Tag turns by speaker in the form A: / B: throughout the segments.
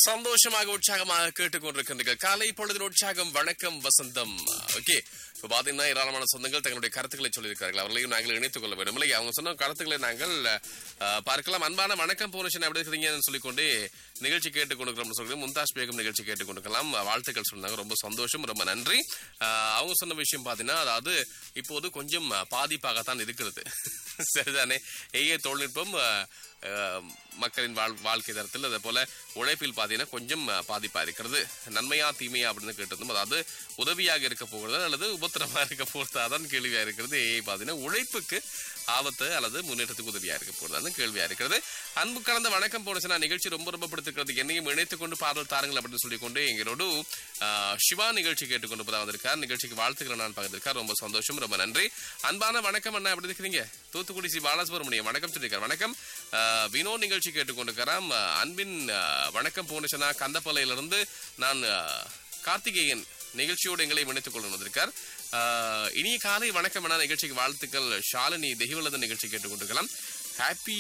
A: சந்தோஷமாக உற்சாகமாக கேட்டுக்கொண்டிருக்கின்றீர்கள் காலை பொழுதின் உற்சாகம் வணக்கம் வசந்தம் ஓகே இப்போ பார்த்தீங்கன்னா ஏராளமான சொந்தங்கள் தங்களுடைய கருத்துக்களை சொல்லியிருக்கார்கள் அவர்களையும் நாங்கள் இணைத்துக் கொள்ள வேண்டும் இல்லை அவங்க சொன்ன கருத்துக்களை நாங்கள் அஹ், பார்க்கலாம் அன்பான வணக்கம் போனேஷன் எப்படி இருக்கிறீங்கன்னு சொல்லிக்கொண்டு நிகழ்ச்சி கேட்டுக்கொண்டிருக்கிறோம் சொல்லி மும்தாஸ் பேகம் நிகழ்ச்சி கேட்டுக்கொண்டிருக்கலாம் வாழ்த்துக்கள் சொன்னாங்க ரொம்ப சந்தோஷம் ரொம்ப நன்றி அஹ், அவங்க சொன்ன விஷயம் பார்த்தீங்கன்னா அதாவது இப்போது கொஞ்சம் பாதிப்பாகத்தான் இருக்கிறது சரிதானே ஏஏ தொழில்நுட்பம் அஹ், அஹ், மக்களின் வாழ் வாழ்க்கை தரத்தில் அதே போல உழைப்பில் பார்த்தீங்கன்னா கொஞ்சம் அஹ், பாதிப்பா இருக்கிறது நன்மையா தீமையா அப்படின்னு கேட்டதும் அதாவது உதவியாக இருக்க போகிறது அல்லது உபத்திரமா இருக்க போகிறதா தான் கேள்வியா இருக்கிறது ஏஐ பார்த்தீங்கன்னா உழைப்புக்கு ஆபத்து அல்லது முன்னேற்றத்துக்கு உதவியா இருக்க போகிறதா கேள்வியா இருக்கிறது அன்பு கலந்த வணக்கம் போனச்சுனா நிகழ்ச்சி ரொம்ப ரொம்ப பிடித்திருக்கிறது என்னையும் இணைத்துக் கொண்டு பாடல் தாருங்கள் அப்படின்னு சொல்லிக்கொண்டு எங்களோடு அஹ், சிவா நிகழ்ச்சி கேட்டுக்கொண்டு போதா வந்திருக்கார் நிகழ்ச்சிக்கு வாழ்த்துக்களை நான் பகிர்ந்திருக்கார் ரொம்ப சந்தோஷம் ரொம்ப நன்றி அன்பான வணக்கம் அண்ணா எப்படி இருக்கிறீங்க தூத்துக்குடி சி பாலசுப்ரமணியம் வணக்கம் சொல்லியிருக்கார் வணக்கம் அஹ், வினோத் நிகழ்ச்சி கேட்டுக்கொண்டிருக்கிறாம் அஹ், அன்பின் அஹ், வணக்கம் போனுச்சனா கந்தப்பலையிலிருந்து நான் அஹ், கார்த்திகேயன் நிகழ்ச்சியோடு எங்களை இணைத்துக் கொண்டு வந்திருக்கார் அஹ், இனிய காலை வணக்கம் என நிகழ்ச்சிக்கு வாழ்த்துக்கள் ஷாலினி தெய்வலத நிகழ்ச்சி கேட்டுக்கொண்டிருக்கலாம் ஹாப்பி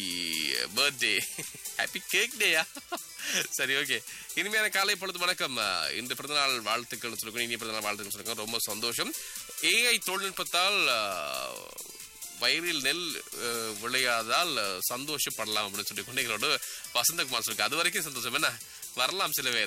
A: பர்த்டே ஹாப்பி கேக் டேயா சரி ஓகே இனிமையான காலை பொழுது வணக்கம் அஹ், இன்று பிறந்தநாள் வாழ்த்துக்கள் சொல்லுங்க இனிய பிறந்தநாள் வாழ்த்துக்கள் சொல்லுங்க ரொம்ப சந்தோஷம் ஏஐ தொழில்நுட்பத்தால் அஹ், வயலில் நெல் அஹ், விளையாதால் அஹ், சந்தோஷப்படலாம் அப்படின்னு சொல்லி கொண்டு எங்களோட வசந்தகுமார் சொல்லிருக்கு அது வரைக்கும் சந்தோஷம் என்ன வரலாம் சில பேர்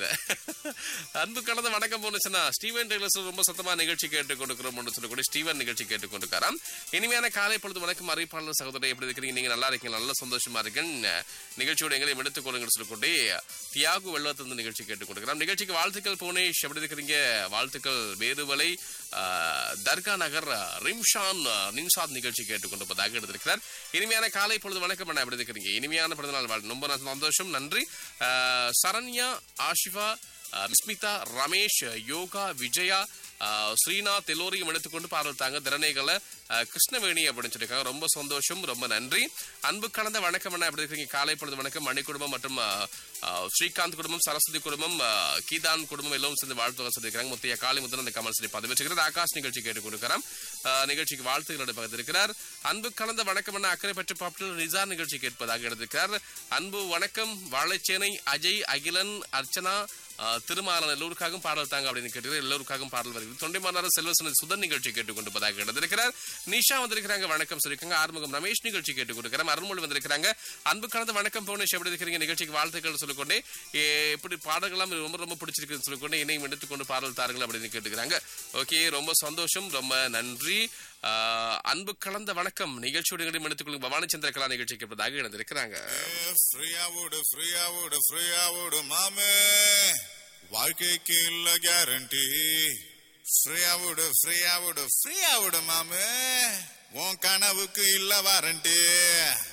A: அன்பு கலந்த வணக்கம் போனுச்சுன்னா ஸ்டீவன் டெய்லர்ஸ் ரொம்ப சத்தமா நிகழ்ச்சி கேட்டுக் கொண்டிருக்கிறோம் சொல்லிக்கூட ஸ்டீவன் நிகழ்ச்சி கேட்டுக் கொண்டிருக்காராம் இனிமையான காலை பொழுது வணக்கம் அறிவிப்பாளர் சகோதரர் எப்படி இருக்கிறீங்க நீங்க நல்லா இருக்கீங்க நல்ல சந்தோஷமா இருக்கேன் நிகழ்ச்சியோட எங்களை எடுத்துக் கொள்ளுங்க சொல்லிக்கொண்டே தியாகு வெள்ளத்திலிருந்து நிகழ்ச்சி கேட்டுக் கொண்டிருக்கிறோம் நிகழ்ச்சிக்கு வாழ்த்துக்கள் புவனேஷ் எப்படி இருக்கிறீங்க வாழ்த்துக்கள் வேறுவலை ஆஹ், தர்கா நகர் ரிம்ஷான் ஆஹ், நின்சாத் நிகழ்ச்சி கேட்டுக்கொண்டிருப்பதாக எடுத்திருக்கிறார் இனிமையான காலை பொழுது வணக்கம் அண்ணா எப்படி இருக்கிறீங்க இனிமையான பிறந்தநாள் வாழ் ரொம்ப ந- சந்தோஷம் நன்றி ஆஹ், சரண்யா ஆஷிஃபா ஆஹ், மிஸ்மிதா ரமேஷ் யோகா விஜயா ஆஹ், ஸ்ரீநாத் எல்லோரையும் எடுத்துக்கொண்டு பார்வைத்தாங்க திறனைகளை ஆஹ், கிருஷ்ணவேணி அப்படின்னு சொல்லியிருக்காங்க ரொம்ப சந்தோஷம் ரொம்ப நன்றி அன்பு கலந்த வணக்கம் அண்ணா எப்படி இருக்கீங்க காலை பொழுது வணக்கம் மணி குடும்பம் மற்றும் ஆஹ், ஆஹ், ஸ்ரீகாந்த் குடும்பம் சரஸ்வதி குடும்பம் ஆஹ், கீதான் குடும்பம் எல்லோரும் சேர்ந்து வாழ்த்துக்கள் சொல்லியிருக்காங்க முத்தைய காலை முதல் அந்த கமல் சொல்லி பதிவிட்டிருக்கிறது ஆகாஷ் நிகழ்ச்சி கேட்டுக் கொடுக்கிறார் நிகழ்ச்சிக்கு வாழ்த்துக்களோட பகிர்ந்திருக்கிறார் அன்பு கலந்த வணக்கம் என அக்கறை பெற்ற பாப்பில் நிசார் நிகழ்ச்சி கேட்பதாக எடுத்திருக்கிறார் அன்பு வணக்கம் வாழைச்சேனை அஜய் அகிலன் அர்ச்சனா ஆஹ், திருமாறன் எல்லோருக்காகவும் பாடல் தாங்க அப்படின்னு கேட்டுக்கிறார் எல்லோருக்காகவும் பாடல் வருகிறது தொண்டைமானார் செல்வசன சுதன் நிகழ்ச்சி கேட்டுக்கொண்டிருப்பதாக எடுத்திருக்கிறார் நிஷா வந்திருக்கிறாங்க வணக்கம் சொல்லிருக்காங்க ஆறுமுகம் ரமேஷ் நிகழ்ச்சி கேட்டுக் கொடுக்கிறார் அருள்மொழி வந்திருக்கிறாங்க அன்பு கலந்த வணக்கம் பவுனேஷ் எப்படி இருக்கிறீங்க நிகழ்ச்சிக்கு வாழ்த்துக்கள் சொல்லிக்கொண்டே ஏ, இப்படி பாடல்கள்லாம் ரொம்ப ரொம்ப பிடிச்சிருக்குன்னு சொல்லிக்கொண்டு என்னையும் எடுத்துக்கொண்டு பாடல் தாருங்கள் அப்படின்னு கேட்டுக்கிறாங்க ஓகே ரொம்ப சந்தோஷம் ரொம்ப நன்றி ஆஹ், அன்பு கலந்த வணக்கம் நிகழ்ச்சியோட எங்களையும் எடுத்துக்கொள்ளும் பவானி சந்திர கலா நிகழ்ச்சி கேட்பதாக இணைந்திருக்கிறாங்க
B: ஃப்ரீயா ஓடு ஃப்ரீயா ஓடு ஃப்ரீயா ஓடு மாமே வாழ்க்கைக்கு இல்ல கேரண்டி ஃப்ரீயா ஓடு ஃப்ரீயா ஓடு ஃப்ரீயா ஓடு மாமே உன் கனவுக்கு இல்ல வாரண்டி